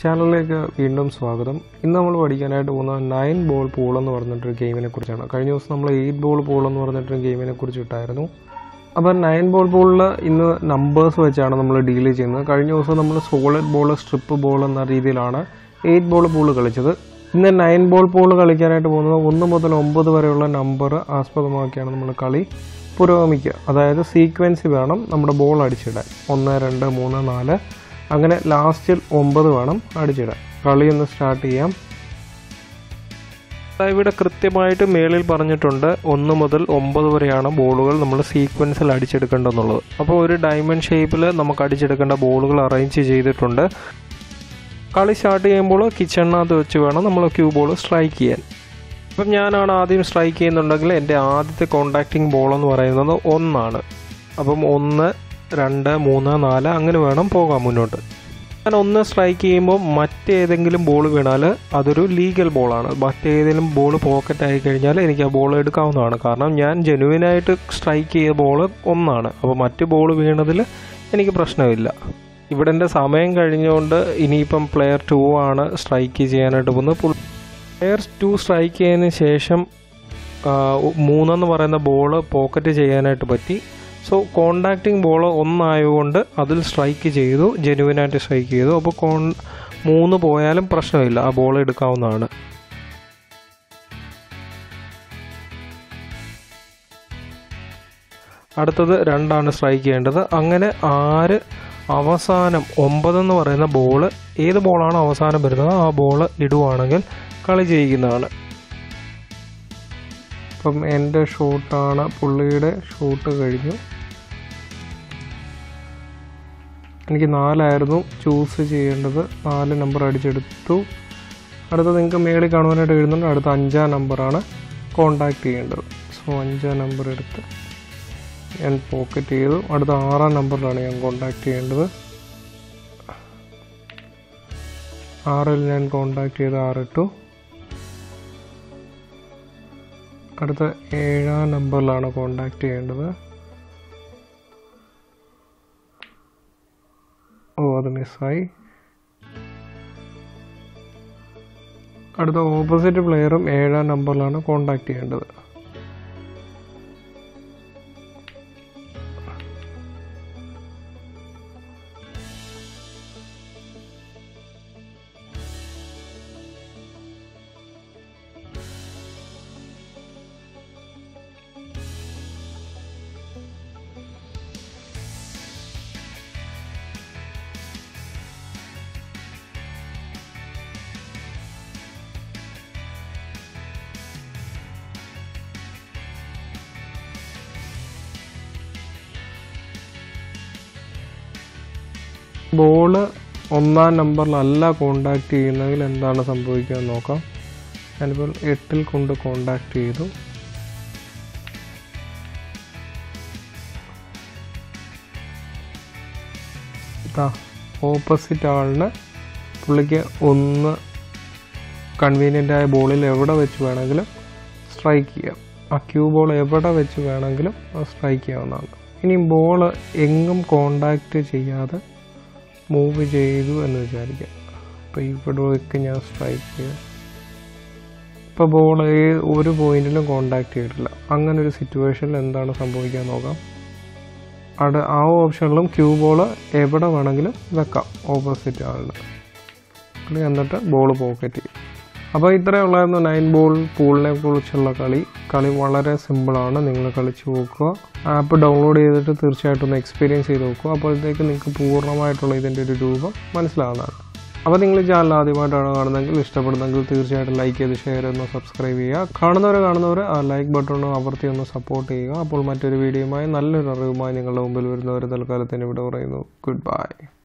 ചാനലിലേക്ക് വീണ്ടും സ്വാഗതം ഇന്ന് നമ്മൾ പഠിക്കാനായിട്ട് പോകുന്ന നയൻ ബോൾ പൂൾ എന്ന് പറഞ്ഞിട്ടൊരു ഗെയിമിനെ കുറിച്ചാണ് കഴിഞ്ഞ ദിവസം നമ്മൾ എയ്റ്റ് ബോൾ പൂൾ എന്ന് പറഞ്ഞിട്ടൊരു ഗെയിമിനെ കുറിച്ച് ഇട്ടായിരുന്നു അപ്പോൾ നയൻ ബോൾ പൂളിൽ ഇന്ന് നമ്പേഴ്സ് വെച്ചാണ് നമ്മൾ ഡീൽ ചെയ്യുന്നത് കഴിഞ്ഞ ദിവസം നമ്മൾ സോളിഡ് ബോൾ സ്ട്രിപ്പ് ബോൾ എന്ന രീതിയിലാണ് എയ്റ്റ് ബോൾ പൂൾ കളിച്ചത് ഇന്ന് നയൻ ബോൾ പൂൾ കളിക്കാനായിട്ട് പോകുന്നത് ഒന്ന് മുതൽ ഒമ്പത് വരെയുള്ള നമ്പർ ആസ്പദമാക്കിയാണ് നമ്മൾ കളി പുരോഗമിക്കുക അതായത് സീക്വൻസ് വേണം നമ്മുടെ ബോൾ അടിച്ചിടാൻ ഒന്ന് രണ്ട് മൂന്ന് നാല് അങ്ങനെ ലാസ്റ്റിൽ ഒമ്പത് വേണം അടിച്ചിടാൻ കളി ഒന്ന് സ്റ്റാർട്ട് ചെയ്യാം ഇവിടെ കൃത്യമായിട്ട് മേളിൽ പറഞ്ഞിട്ടുണ്ട് ഒന്ന് മുതൽ ഒമ്പത് വരെയാണ് ബോളുകൾ നമ്മൾ സീക്വൻസിൽ അടിച്ചെടുക്കേണ്ടതെന്നുള്ളത് അപ്പോൾ ഒരു ഡയമണ്ട് ഷേപ്പിൽ നമുക്ക് അടിച്ചെടുക്കേണ്ട ബോളുകൾ അറേഞ്ച് ചെയ്തിട്ടുണ്ട് കളി സ്റ്റാർട്ട് ചെയ്യുമ്പോൾ കിച്ചണിനകത്ത് വെച്ച് വേണം നമ്മൾ ക്യൂ ബോൾ സ്ട്രൈക്ക് ചെയ്യാൻ അപ്പം ഞാനാണ് ആദ്യം സ്ട്രൈക്ക് ചെയ്യുന്നുണ്ടെങ്കിൽ എൻ്റെ ആദ്യത്തെ കോണ്ടാക്റ്റിംഗ് ബോൾ എന്ന് പറയുന്നത് ഒന്നാണ് അപ്പം ഒന്ന് രണ്ട് മൂന്ന് നാല് അങ്ങനെ വേണം പോകാൻ മുന്നോട്ട് ഞാൻ ഒന്ന് സ്ട്രൈക്ക് ചെയ്യുമ്പോൾ മറ്റേതെങ്കിലും ബോൾ വീണാൽ അതൊരു ലീഗൽ ബോളാണ് മറ്റേതെങ്കിലും ബോൾ പോക്കറ്റ് ആയി കഴിഞ്ഞാൽ എനിക്ക് ആ ബോൾ എടുക്കാവുന്നതാണ് കാരണം ഞാൻ ജെനുവിനായിട്ട് സ്ട്രൈക്ക് ചെയ്ത ബോൾ ഒന്നാണ് അപ്പോൾ മറ്റ് ബോൾ വീണതിൽ എനിക്ക് പ്രശ്നമില്ല ഇവിടെ എൻ്റെ സമയം കഴിഞ്ഞുകൊണ്ട് ഇനിയിപ്പം പ്ലെയർ ടു ആണ് സ്ട്രൈക്ക് ചെയ്യാനായിട്ട് പോകുന്നത് പ്ലെയർ ടു സ്ട്രൈക്ക് ചെയ്തതിന് ശേഷം ആ, മൂന്നെന്ന് പറയുന്ന ബോൾ പോക്കറ്റ് ചെയ്യാനായിട്ട് പറ്റി സോ കോണ്ടാക്റ്റിംഗ് ബോൾ ഒന്നായതുകൊണ്ട് അതിൽ സ്ട്രൈക്ക് ചെയ്തു ജെനുവിനായിട്ട് സ്ട്രൈക്ക് ചെയ്തു അപ്പോൾ കോൺ മൂന്ന് പോയാലും പ്രശ്നമില്ല ആ ബോൾ എടുക്കാവുന്നതാണ് അടുത്തത് രണ്ടാണ് സ്ട്രൈക്ക് ചെയ്യേണ്ടത് അങ്ങനെ ആറ് അവസാനം ഒമ്പതെന്ന് പറയുന്ന ബോൾ ഏത് ബോളാണ് അവസാനം വരുന്നത് ആ ബോൾ ഇടുവാണെങ്കിൽ കളി ജയിക്കുന്നതാണ് അപ്പം എൻ്റെ ഷൂട്ടാണ് പുള്ളിയുടെ ഷൂട്ട് കഴിഞ്ഞു എനിക്ക് നാലായിരുന്നു ചൂസ് ചെയ്യേണ്ടത് നാല് നമ്പർ അടിച്ചെടുത്തു അടുത്ത നിങ്ങൾക്ക് മേളിൽ കാണുവാനായിട്ട് എഴുതുന്നുണ്ട് അടുത്ത അഞ്ചാം നമ്പറാണ് കോണ്ടാക്ട് ചെയ്യേണ്ടത് സോ അഞ്ചാം നമ്പർ എടുത്ത് ഞാൻ പോക്കറ്റ് ചെയ്തു അടുത്ത ആറാം നമ്പറിലാണ് ഞാൻ കോണ്ടാക്ട് ചെയ്യേണ്ടത് ആറിൽ ഞാൻ കോണ്ടാക്ട് ചെയ്ത് ആറിട്ടു അടുത്ത ഏഴാം നമ്പറിലാണ് കോണ്ടാക്ട് ചെയ്യേണ്ടത് ഓ അത് മിസ്സായി അടുത്ത ഓപ്പോസിറ്റ് പ്ലെയറും ഏഴാം നമ്പറിലാണ് കോണ്ടാക്ട് ചെയ്യേണ്ടത് ബോള് ഒന്നാം നമ്പറിലല്ല കോണ്ടാക്ട് ചെയ്യുന്നതെങ്കിൽ എന്താണ് സംഭവിക്കുക എന്ന് നോക്കാം ഞാനിപ്പോൾ എട്ടിൽ കൊണ്ട് കോണ്ടാക്ട് ചെയ്തു ഓപ്പോസിറ്റ് ആളിന് പുള്ളിക്ക് ഒന്ന് കൺവീനിയൻ്റ് ആയ ബോളിൽ എവിടെ വെച്ച് വേണമെങ്കിലും സ്ട്രൈക്ക് ചെയ്യാം ആ ക്യൂ ബോൾ എവിടെ വെച്ച് വേണമെങ്കിലും സ്ട്രൈക്ക് ചെയ്യാവുന്നതാണ് ഇനി ബോൾ എങ്ങും കോണ്ടാക്റ്റ് ചെയ്യാതെ മൂവ് ചെയ്തു എന്ന് വിചാരിക്കാം അപ്പോൾ ഇവിടെയൊക്കെ ഞാൻ സ്ട്രൈക്ക് ചെയ്തു ഇപ്പോൾ ബോൾ ഒരു പോയിന്റിലും കോണ്ടാക്ട് ചെയ്തിട്ടില്ല അങ്ങനെ ഒരു സിറ്റുവേഷനിൽ എന്താണ് സംഭവിക്കാൻ നോക്കാം അവിടെ ആ ഓപ്ഷനിലും ക്യൂ ബോൾ എവിടെ വേണമെങ്കിലും വെക്കാം ഓപ്പോസിറ്റ് ആളിന് കളി എന്നിട്ട് ബോൾ പോക്കറ്റ് ചെയ്യും അപ്പോൾ ഇത്രയേ ഉള്ളായിരുന്നു നയൻ ബോൾ പൂളിനെ കുറിച്ചുള്ള കളി കളി വളരെ സിമ്പിളാണ് നിങ്ങൾ കളിച്ച് നോക്കുക ആപ്പ് ഡൗൺലോഡ് ചെയ്തിട്ട് തീർച്ചയായിട്ടും ഒന്ന് എക്സ്പീരിയൻസ് ചെയ്ത് നോക്കുക അപ്പോഴത്തേക്ക് നിങ്ങൾക്ക് പൂർണ്ണമായിട്ടുള്ള ഇതിൻ്റെ ഒരു രൂപം മനസ്സിലാവുന്നതാണ് അപ്പോൾ നിങ്ങൾ ഈ ചാനൽ ആദ്യമായിട്ടാണ് കാണുന്നതെങ്കിൽ ഇഷ്ടപ്പെടുന്നെങ്കിൽ തീർച്ചയായിട്ടും ലൈക്ക് ചെയ്ത് ഷെയർ ഒന്ന് സബ്സ്ക്രൈബ് ചെയ്യുക കാണുന്നവർ കാണുന്നവർ ആ ലൈക്ക് ബട്ടൺ ഒന്ന് അമർത്തി ഒന്ന് സപ്പോർട്ട് ചെയ്യുക അപ്പോൾ മറ്റൊരു വീഡിയോയുമായി നല്ലൊരു അറിവുമായി നിങ്ങളുടെ മുമ്പിൽ വരുന്നവർ തൽക്കാലത്തിന് ഇവിടെ പറയുന്നു ഗുഡ് ബൈ